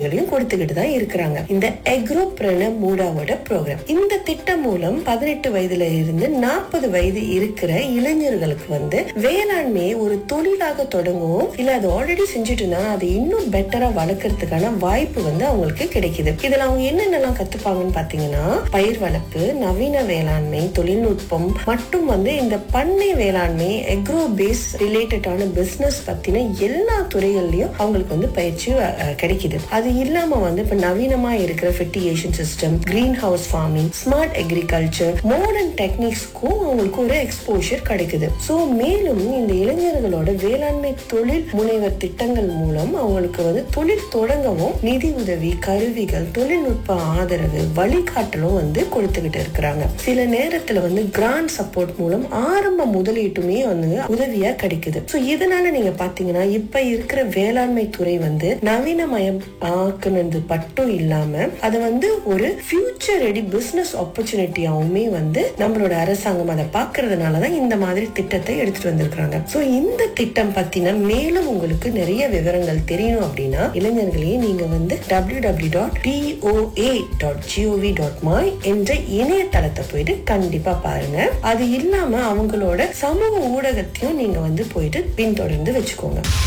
பயிற்சிகளையும் கொடுத்துக்கிட்டு தான் இருக்கிறாங்க இந்த எக்ரோபிரன மூடாவோட ப்ரோக்ராம் இந்த திட்டம் மூலம் பதினெட்டு வயதுல இருந்து நாற்பது வயது இருக்கிற இளைஞர்களுக்கு வந்து வேளாண்மையை ஒரு தொழிலாக தொடங்கவும் இல்ல அது ஆல்ரெடி செஞ்சுட்டு இருந்தாங்க அதை இன்னும் பெட்டரா வளர்க்கறதுக்கான வாய்ப்பு வந்து அவங்களுக்கு கிடைக்குது இதுல அவங்க என்னென்னலாம் கத்துப்பாங்கன்னு பாத்தீங்கன்னா பயிர் வளர்ப்பு நவீன வேளாண்மை தொழில்நுட்பம் மற்றும் வந்து இந்த பண்ணை வேளாண்மை எக்ரோ பேஸ் ரிலேட்டடான பிசினஸ் பத்தின எல்லா துறைகள்லயும் அவங்களுக்கு வந்து பயிற்சி அஹ், கிடைக்குது அது இல்லாம வந்து இப்ப நவீனமா இருக்கிற fertigation system green house farming smart agriculture modern டெக்னிக்ஸ்க்கும் அவங்களுக்கு ஒரு எக்ஸ்போஷர் கிடைக்குது சோ மேலும் இந்த இளைஞர்களோட வேளாண்மை தொழில் முனைவர் திட்டங்கள் மூலம் அவங்களுக்கு வந்து தொழில் தொடங்கவும் நிதி உதவி கருவிகள் தொழில்நுட்ப ஆதரவு வழிகாட்டலும் வந்து கொடுத்துக்கிட்டு இருக்கிறாங்க சில நேரத்துல வந்து கிராண்ட் சப்போர்ட் மூலம் ஆரம்ப முதலீட்டுமே வந்து உதவியா கிடைக்குது சோ இதனால நீங்க பாத்தீங்கன்னா இப்ப இருக்கிற வேளாண்மை துறை வந்து நவீனமயம் ஆக்குனது மட்டும் இல்லாம அது வந்து ஒரு ஃபியூச்சர் ரெடி பிசினஸ் ஆப்பர்ச்சுனிட்டியாவுமே வந்து நம்மளோட அரசாங்கம் அதை பாக்குறதுனாலதான் இந்த மாதிரி திட்டத்தை எடுத்துட்டு வந்திருக்காங்க சோ இந்த திட்டம் பத்தின மேலும் உங்களுக்கு நிறைய விவரங்கள் தெரியணும் அப்படின்னா இளைஞர்களே நீங்க வந்து W W dot DOA dot GOV dot மாய் என்ற இணையதளத்தை போயிட்டு கண்டிப்பா பாருங்க அது இல்லாம அவங்களோட சமூக ஊடகத்தையும் நீங்க வந்து போயிட்டு பின்தொடர்ந்து வச்சுக்கோங்க